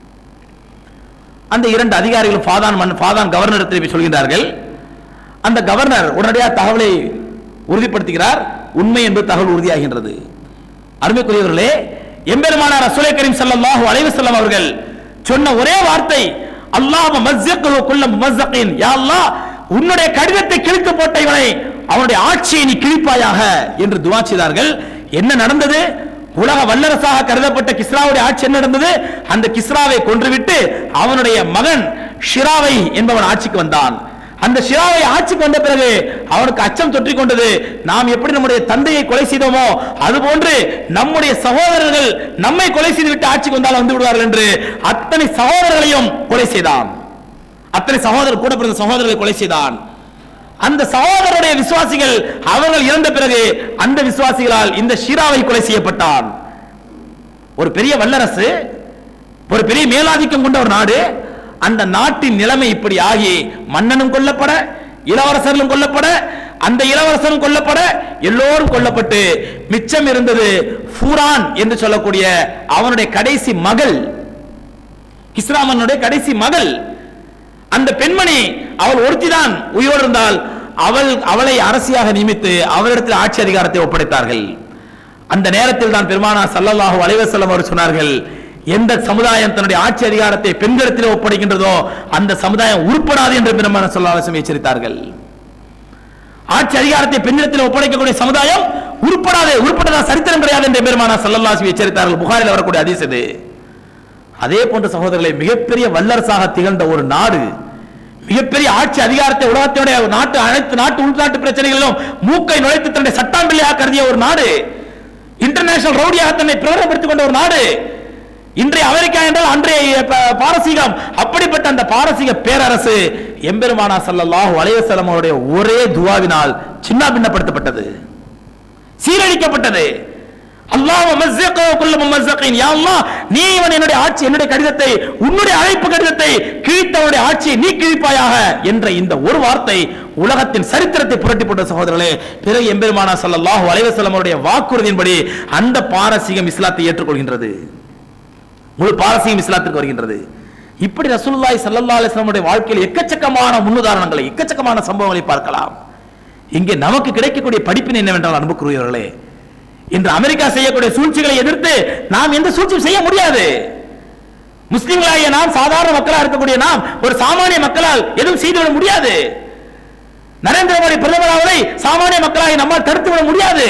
அந்த இரண்டு அதிகாரிகளும் ஃபாதான் மன் ஃபாதான் கவர்னரிடத்தில் போய் சொல்கின்றார்கள் அந்த கவர்னர் உடனடியாக தகவலை உறுதிப்படுத்துகிறார் உண்மை என்பது தகவல் உறுதியாகின்றது அருமைக்குரியவர்களே எம்பெருமானார் ரசூலை கரீம் ஸல்லல்லாஹு அலைஹி வஸல்லம் அவர்கள் சொன்ன ஒரே வார்த்தை அல்லாஹ் மஸ்ஸக்ஹு குல்ல முமஸ்ஸகின் யா அல்லாஹ் உன்னுடைய கடிதத்தை கிழித்து போட்ட இவனை அவனுடைய ஆட்சியை நீ கிழிப்பாயாக என்று துவா செய்தார்கள் என்ன நடந்தது உலக வல்லரசாக கருதப்பட்ட கிஸ்ராவுடைய ஆட்சி என்ன நடந்தது அந்த கிஸ்ராவை கொன்றுவிட்டு அவனுடைய மகன் ஷிராவை என்பவன் ஆட்சிக்கு வந்தான் அந்த ஷிராவை ஆட்சிக்கு வந்த பிறகு அவனுக்கு அச்சம் தொற்றிக் கொண்டது நாம் எப்படி நம்முடைய தந்தையை கொலை செய்தோமோ அதுபோன்று நம்முடைய சகோதரர்கள் நம்மை கொலை செய்துவிட்டு ஆட்சிக்கு வந்தால் வந்து விடுவார்கள் என்று அத்தனை சகோதரர்களையும் கொலை செய்தான் அத்தனை சகோதரர் கூட பிறந்த சகோதரர்களை கொலை செய்தான் அந்த சகோதரருடைய விசுவாசிகள் அவர்கள் இறந்த பிறகு அந்த விசுவாசிகளால் இந்த ஷீராவை கொலை செய்யப்பட்டான் ஒரு பெரிய வல்லரசு ஒரு பெரிய மேலாதிக்கம் கொண்ட ஒரு நாடு அந்த நாட்டின் நிலைமை இப்படி ஆகி மன்னனும் கொல்லப்பட இளவரசர்களும் கொல்லப்பட அந்த இளவரசரும் கொல்லப்பட எல்லோரும் கொல்லப்பட்டு மிச்சம் இருந்தது ஃபூரான் என்று சொல்லக்கூடிய அவனுடைய கடைசி மகள் கிஸ்ராமனுடைய கடைசி மகள் அந்த பெண்மணி அவள் ஒருத்திதான் உயிரோடு இருந்தால் அவள் அவளை அரசியாக நியமித்து அவரிடத்தில் ஆட்சி அதிகாரத்தை ஒப்படைத்தார்கள் அந்த நேரத்தில் தான் பெருமானா சல்லல்லாஹு அலைஹி வஸல்லம் அவர் சொன்னார்கள் எந்த சமுதாயம் தன்னுடைய ஆட்சி அதிகாரத்தை பெண்களிடத்தில் ஒப்படைக்கின்றதோ அந்த சமுதாயம் உருப்படாது என்று பெருமான சொல்ல ஆலோசனை எச்சரித்தார்கள் ஆட்சி அதிகாரத்தை பெண்ணிடத்தில் ஒப்படைக்கக்கூடிய சமுதாயம் உருப்படாது உருப்பட்டதா சரித்திரம் கிடையாது என்று பெருமானா சல்லல்லாஹு எச்சரித்தார்கள் புகாரில் வரக்கூடிய ஹதீஸ் இது அதே போன்ற சகோதரர்களை மிகப்பெரிய வல்லரசாக திகழ்ந்த ஒரு நாடு மிகப்பெரிய ஆட்சி அதிகாரத்தை உலகத்தினுடைய நாட்டு அனைத்து நாட்டு உள்நாட்டு பிரச்சனைகளிலும் மூக்கை நுழைத்து தன்னுடைய சட்டாம்பிள்ளையாக கருதிய ஒரு நாடு இன்டர்நேஷனல் ரவுடியாக தன்னை பிரகடனப்படுத்திக் கொண்ட ஒரு நாடு இன்றைய அமெரிக்கா என்றால் அன்றைய ப- பாரசீகம் அப்படிப்பட்ட அந்த பாரசீக பேரரசு எம்பெருமானா ஸல்லல்லாஹு அலைஹி வஸல்லம் அவருடைய ஒரே துவாவினால் சின்ன பின்னப்படுத்தப்பட்டது சீரழிக்கப்பட்டது அல்லாஹ் மம்மஸ்ஸக குல்ல மம்மஸ்ஸகின் யா அல்லாஹ் நீ இவன் என்னுடைய ஆட்சி என்னுடைய கடிதத்தை உன்னுடைய அழைப்பு கடிதத்தை கிழித்தவனுடைய ஆட்சியை நீ கிழிப்பாயாக என்ற இந்த ஒரு வார்த்தை உலகத்தின் சரித்திரத்தை புரட்டி போட்ட சகோதரர்களே பிறகு எம்பெருமானா ஸல்லல்லாஹு அலைஹி வஸல்லம் அவருடைய வாக்குறுதியின்படி அந்த பாரசீகம் இஸ்லாத்தை ஏற்றுக்கொள்கின்றது முழு பாரசீகம் இஸ்லாத்திற்கு வருகின்றது இப்படி ரசூலுல்லாஹி ஸல்லல்லாஹு அலைஹி வஸல்லமுடைய வாழ்க்கையில் எக்கச்சக்கமான முன்னுதாரணங்களை எக்கச்சக்கமான சம்பவங்களை பார்க்கலாம் இங்கே நமக்கு கிடைக்கக்கூடிய படிப்பினை என்னவென்றால் அன்புக்குரியவர்களே இன்று அமெரிக்கா செய்யக்கூடிய சூழ்ச்சிகளை எதிர்த்து நாம் எந்த சூழ்ச்சியும் செய்ய முடியாது முஸ்லிம்களாகிய நாம் சாதாரண மக்களாக இருக்கக்கூடிய நாம் ஒரு சாமானிய மக்களால் எதுவும் செய்துவிட முடியாது நரேந்திர மோடி பிரதமராவதை சாமானிய மக்களாகி நம்மால் தடுத்துவிட முடியாது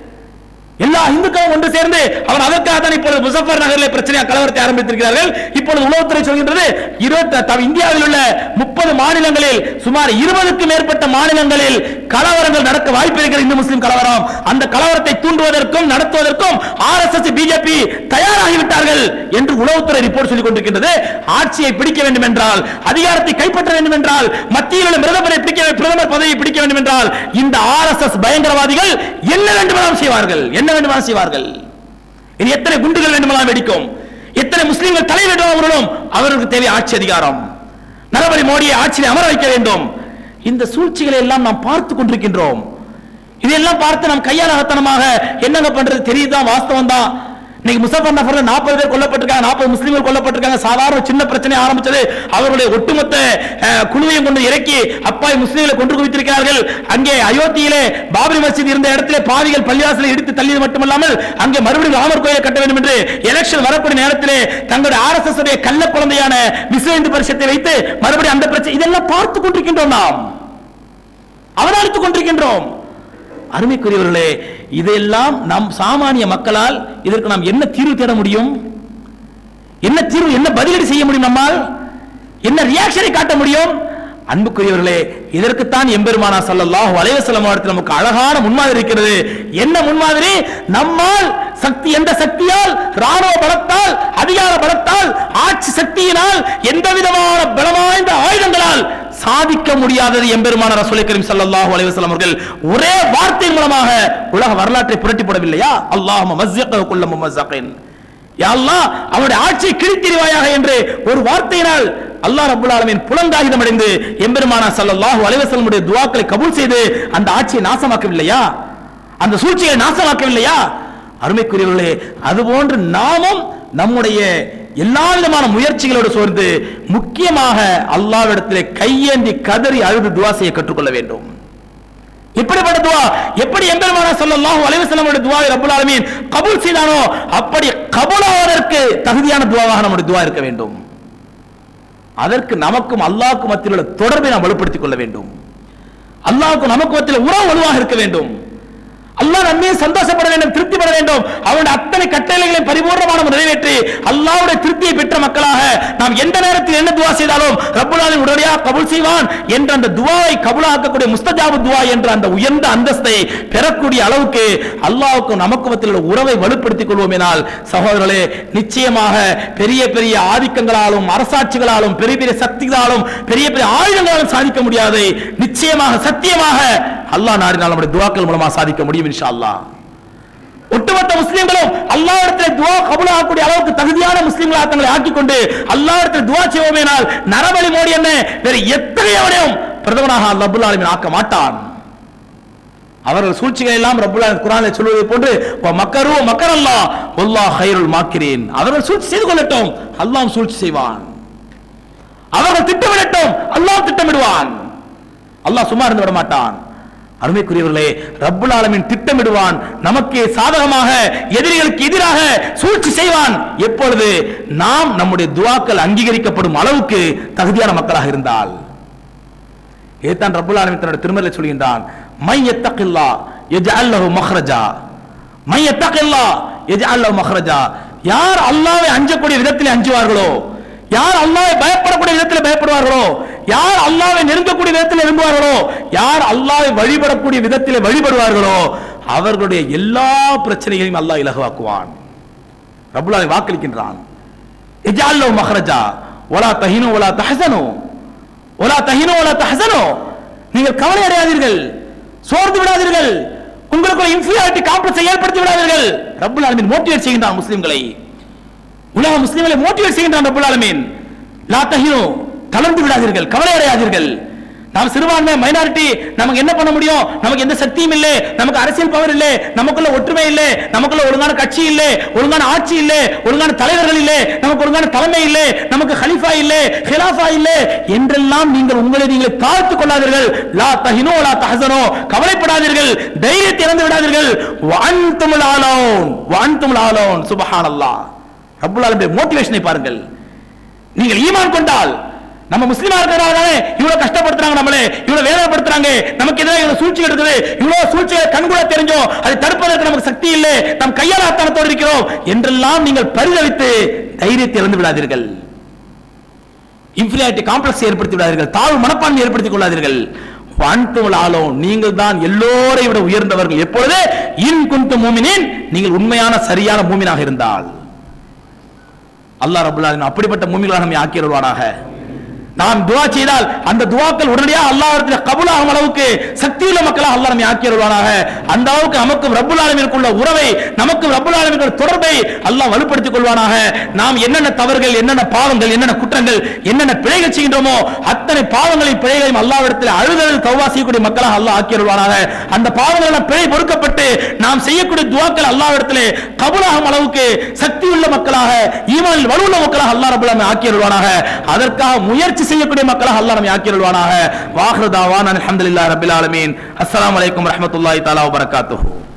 எல்லா இந்துக்களும் ஒன்று சேர்ந்து அவன் அதற்காக தான் இப்பொழுது முசஃபர் நகரில் பிரச்சனையா கலவரத்தை ஆரம்பித்திருக்கிறார்கள் இப்பொழுது உளவுத்துறை சொல்கின்றது இருபத்தி தம் இந்தியாவில் உள்ள முப்பது மாநிலங்களில் சுமார் இருபதுக்கும் மேற்பட்ட மாநிலங்களில் கலவரங்கள் நடக்க வாய்ப்பு இருக்கிற இந்து முஸ்லிம் கலவரம் அந்த கலவரத்தை தூண்டுவதற்கும் நடத்துவதற்கும் ஆர்எஸ்எஸ் பிஜேபி தயாராகிவிட்டார்கள் என்று உளவுத்துறை ரிப்போர்ட் சொல்லிக் கொண்டிருக்கின்றது ஆட்சியை பிடிக்க வேண்டும் என்றால் அதிகாரத்தை கைப்பற்ற வேண்டும் என்றால் மத்தியில் உள்ள பிரதமரை பிடிக்க பிரதமர் பதவியை பிடிக்க வேண்டும் என்றால் இந்த ஆர்எஸ்எஸ் பயங்கரவாதிகள் என்ன வேண்டுமானாலும் செய்வார்கள் என்ன வேண்டுமானாலும் செய்வார்கள் இனி எத்தனை குண்டுகள் வேண்டுமானாலும் வெடிக்கும் எத்தனை முஸ்லிம்கள் தலை வேண்டுமானாலும் அவர்களுக்கு தேவை ஆட்சி அதிகாரம் நரபலி மோடியை ஆட்சியை அமர வைக்க வேண்டும் இந்த சூழ்ச்சிகளை எல்லாம் நாம் பார்த்து கொண்டிருக்கின்றோம் இதெல்லாம் பார்த்து நாம் கையாளத்தனமாக என்னங்க பண்றது தெரியுதா வாஸ்தவம் தான் இன்னைக்கு முசஃபர் நகர்ல நாற்பது பேர் கொல்லப்பட்டிருக்காங்க நாற்பது முஸ்லிம்கள் கொல்லப்பட்டிருக்காங்க சாதாரண ஒரு சின்ன பிரச்சனை ஆரம்பிச்சது அவர்களுடைய ஒட்டுமொத்த அஹ், குழுவையும் கொண்டு இறக்கி அப்பாய் முஸ்லிம்களை கொன்று குவித்திருக்கிறார்கள் அங்கே அயோத்தியிலே பாபரி மஸ்ஜித் இருந்த இடத்திலே பாவிகள் பள்ளிவாசலை இடித்து தள்ளியது மட்டுமல்லாமல் அங்கே மறுபடியும் ராமர் கோயிலை கட்ட வேண்டும் என்று எலெக்ஷன் வரக்கூடிய நேரத்திலே தங்களுடைய ஆர்எஸ்எஸ் உடைய கள்ள குழந்தையான விஸ்வ இந்து பரிஷத்தை வைத்து மறுபடியும் அந்த பிரச்சனை இதெல்லாம் பார்த்து கொண்டிருக்கின்றோம் நாம் அவதானித்துக் கொண்டிருக்கின்றோம் அருமைக்குரியவர்களே இதெல்லாம் நம் சாமானிய மக்களால் இதற்கு நாம் என்ன தீர்வு தேட முடியும் என்ன தீர்வு என்ன பதிலடி செய்ய முடியும் நம்மால் என்ன ரியாக்ஷனை காட்ட முடியும் அன்புக்குரியவர்களே இதற்குத்தான் எம்பெருமானா ஸல்லல்லாஹு அலைஹி வஸல்லம் அவர்கள் நமக்கு அழகான முன்மாதிரி இருக்கிறது என்ன முன்மாதிரி நம்மால் சக்தி எந்த சக்தியால் ராணுவ பலத்தால் அதிகார பலத்தால் ஆட்சி சக்தியினால் எந்த விதமான பலமாய்ந்த ஆயுதங்களால் சாதிக்க முடியாதது எம்பெருமான ரசூலை கரீம் ஸல்லல்லாஹு அலைஹி வஸல்லம் அவர்கள் ஒரே வார்த்தை மூலமாக உலக வரலாற்றை புரட்டி போடவில்லையா அல்லாஹும்ம மஸ்ஸிக குல்ல முமஸ்ஸகின் யா அல்லாஹ் அவனுடைய ஆட்சியை கிழித்திரிவாயாக என்று ஒரு வார்த்தையினால் அல்லாஹ் ரப்பல் ஆலமீன் புலந்தாயுதம் அடைந்து எம்பெருமானா ஸல்லல்லாஹு அலைஹி வஸல்லமுடைய துஆக்களை கபூல் செய்து அந்த ஆட்சியை நாசமாக்கவில்லையா அந்த சூழ்ச்சியை நாசமாக்கவில்லையா அருமைக்குரியவர்களே அதுபோன்று நாமும் நம்முடைய எல்லா விதமான முயற்சிகளோடு சோர்ந்து முக்கியமாக அல்லாஹ்விடத்திலே கையேந்தி கதறி அழுது துஆ செய்ய கற்றுக்கொள்ள வேண்டும் இப்படிப்பட்ட துவா எப்படி எம்பெருமான ஸல்லல்லாஹு அலைஹி வஸல்லம் துவா ரப்பல் ஆலமீன் கபூல் செய்தானோ அப்படி கபூலாவதற்கு தகுதியான துவாவாக நம்முடைய துவா இருக்க வேண்டும் அதற்கு நமக்கும் அல்லாஹ்வுக்கும் மத்தியில் உள்ள தொடர்பை நாம் வலுப்படுத்திக் கொள்ள வேண்டும் அல்லாஹ்வுக்கும் நமக்கு மத்தியில் உறவு வலுவாக இருக்க வேண்டும் அல்லாஹ் நம்மையும் சந்தோஷப்பட வேண்டும் திருப்திப்பட வேண்டும் அவனுடைய அத்தனை கட்டளைகளை பரிபூர்ணமான நிறைவேற்றி அல்லாஹ்வுடைய திருப்தியை பெற்ற மக்களாக நாம் எந்த நேரத்தில் என்ன துவா செய்தாலும் ரப்பல் ஆலமீன் உடனடியாக கபூல் செய்வான் என்ற அந்த துவாவை கபூலாக்கக்கூடிய முஸ்தஜாபு துவா என்ற அந்த உயர்ந்த அந்தஸ்தை பெறக்கூடிய அளவுக்கு அல்லாஹ்வுக்கும் நமக்கு மத்தியில் உள்ள உறவை வலுப்படுத்திக் கொள்வோம் எனால் சகோதரர்களே நிச்சயமாக பெரிய பெரிய ஆதிக்கங்களாலும் அரசாட்சிகளாலும் பெரிய பெரிய சக்திகளாலும் பெரிய பெரிய ஆயுதங்களாலும் சாதிக்க முடியாது நிச்சயமாக சத்தியமாக அல்லாஹ் நாடினால் நம்முடைய துவாக்கள் மூலமா சாதிக்க முடியும் இன்ஷா அல்லாஹ் ஒட்டுமொத்த முஸ்லிம்களும் அல்லாஹ்விடத்தில் துவா கபூலாகக்கூடிய அளவுக்கு தகுதியான முஸ்லிம்களாக தங்களை ஆக்கிக் கொண்டு அல்லாஹ்விடத்தில் துவா செய்வோமேனால் நரபலி மோடி என்ன வேறு எத்தனையவனையும் பிரதமராக அல்லாஹ் ஆலமீன் ஆக்க மாட்டான் அவர்கள் சூழ்ச்சிகள் எல்லாம் ரப்புல் ஆலமீன் குர்ஆனில் சொல்வதை போன்று மக்கரு மக்கர் அல்லாஹ் வல்லாஹ் ஹைருல் மாக்கிரீன் அவர்கள் சூழ்ச்சி செய்து கொள்ளட்டும் அல்லாஹ் சூழ்ச்சி செய்வான் அவர்கள் திட்டமிடட்டும் அல்லாஹ் திட்டமிடுவான் அல்லாஹ் சும்மா இருந்து விட மாட்டான் அருமைக்குரியவர்களே ரப்புல் ஆலமீன் திட்டமிடுவான் நமக்கு சாதகமாக எதிரிகளுக்கு எதிராக சூழ்ச்சி செய்வான் எப்பொழுது நாம் நம்முடைய துவாக்கள் அங்கீகரிக்கப்படும் அளவுக்கு தகுதியான மக்களாக இருந்தால் இதுதான் ரப்புல் ஆலமீன் தன்னுடைய திருமறையில் சொல்கின்றான் மை யத்தகில்லா யஜ்அல் லஹு மக்ரஜா மை யத்தகில்லா யஜ்அல் லஹு மக்ரஜா யார் அல்லாஹ்வை அஞ்சக்கூடிய விதத்தில் அஞ்சுவார்களோ யார் அல்லாஹ்வை பயப்படக்கூடிய விதத்தில் பயப்படுவார்களோ யார் அல்லாஹ்வை நெருங்கக்கூடிய விதத்தில் நெருங்குவார்களோ யார் அல்லாஹ்வை வழிபடக்கூடிய விதத்தில் வழிபடுவார்களோ அவர்களுடைய எல்லா பிரச்சனைகளையும் அல்லாஹ் இலகுவாக்குவான் ரப்புல் ஆலமீன் வாக்களிக்கின்றான் இஜ்அல் லஹு மக்ரஜா வலா தஹினு வலா தஹசனு ஒலா தஹினோ ஒலா தஹசனோ நீங்கள் கவலை அடையாதீர்கள் சோர்ந்து விடாதீர்கள் உங்களுக்குள்ள இன்ஃபீரியாரிட்டி காம்ப்ளெக்ஸை ஏற்படுத்தி விடாதீர்கள் ரப்புல் ஆலமீன் மோட்டிவேட் செய்கின்றான் முஸ்லிம்களை உலக முஸ்லிம்களை மோட்டிவேட் செய்கின்றான் ரப்புல் ஆலமீன் லா தஹினோ கலந்து விடாதீர்கள் கவலை அடையாதீர்கள் நாம் சிறுபான்மை மைனாரிட்டி நமக்கு என்ன பண்ண முடியும் நமக்கு எந்த சக்தியும் இல்லை நமக்கு அரசியல் பவர் இல்லை நமக்குள்ள ஒற்றுமை இல்லை நமக்குள்ள ஒழுங்கான கட்சி இல்லை ஒழுங்கான ஆட்சி இல்லை ஒழுங்கான தலைவர்கள் இல்லை நமக்கு ஒழுங்கான தலைமை இல்லை நமக்கு ஹலிஃபா இல்லை ஹிலாஃபா இல்லை என்றெல்லாம் நீங்கள் உங்களை நீங்கள் தாழ்த்துக் கொள்ளாதீர்கள் லா தஹினோ லா தஹசனோ கவலைப்படாதீர்கள் தைரியத்தை இழந்து விடாதீர்கள் வான்துமுல் ஆலோன் வான்துமுல் ஆலோன் சுபஹானல்லாஹ் ரப்புல் ஆலமீன் மோட்டிவேஷனை பாருங்கள் நீங்கள் ஈமான் கொண்டால் நம்ம முஸ்லிமா இருக்கிறனால தானே இவ்வளவு கஷ்டப்படுத்துறாங்க நம்மளே இவ்வளவு வேதனைப்படுத்துறாங்க நமக்கு எதிராக இவ்வளவு சூழ்ச்சி இருக்குது இவ்வளவு சூழ்ச்சியை கண்கூட தெரிஞ்சோம் அதை தடுப்பதற்கு நமக்கு சக்தி இல்லை நம் கையால் அத்தானத்தோடு இருக்கிறோம் என்றெல்லாம் நீங்கள் பரிதவித்து தைரியத்தை இழந்து விடாதீர்கள் இன்ஃபீரியாரிட்டி காம்ப்ளெக்ஸ் ஏற்படுத்தி விடாதீர்கள் தாழ்வு மனப்பான்மை ஏற்படுத்திக் கொள்ளாதீர்கள் வான்துவல் ஆலோன் நீங்கள் தான் எல்லோரை விட உயர்ந்தவர்கள் எப்பொழுது இன் குந்து மூமினின் நீங்கள் உண்மையான சரியான மூமினாக இருந்தால் அல்லாஹ் ரபுல் ஆலமீன் அப்படிப்பட்ட மூமிகளாக நம்மை ஆக்கி வருவானாக நாம் துவா செய்தால் அந்த துவாக்கள் உடனடியாக அல்லாஹ்விடத்தில் கபூலாகும் அளவுக்கு சக்தியுள்ள மக்களாக அல்லாஹ் நம்மை ஆக்கி வருவானாக அந்த அளவுக்கு நமக்கும் ரப்புல் ஆலமீனுக்குள்ள உறவை நமக்கும் ரப்புல் ஆலமீனுக்குள்ள தொடர்பை அல்லாஹ் வலுப்படுத்திக் கொள்வானாக நாம் என்னென்ன தவறுகள் என்னென்ன பாவங்கள் என்னென்ன குற்றங்கள் என்னென்ன பிழைகள் செய்கின்றோமோ அத்தனை பாவங்களையும் பிழைகளையும் அல்லாஹ்விடத்தில் அழுதல் தௌபா செய்யக்கூடிய மக்களாக அல்லாஹ் ஆக்கி வருவானாக அந்த பாவங்கள் பிழை பொறுக்கப்பட்டு நாம் செய்யக்கூடிய துவாக்கள் அல்லாஹ்விடத்திலே கபூலாகும் அளவுக்கு சக்தியுள்ள மக்களாக ஈமானில் வலுவுள்ள மக்களாக அல்லாஹ் ரப்பல் ஆலமீன் ஆக்கி வருவானாக அதற்காக முயற்சி செய்யக்கூடிய மக்களாக அல்லாஹ் நம்மை ஆக்கி வருவானாக வாஹ்ரு தாவான் அல்ஹம்துலில்லாஹி ரப்பில் ஆலமீன் அஸ்ஸலாமு அலைக்கும் வரஹ்மத்துல்லாஹி தஆலா வபரகாத்துஹு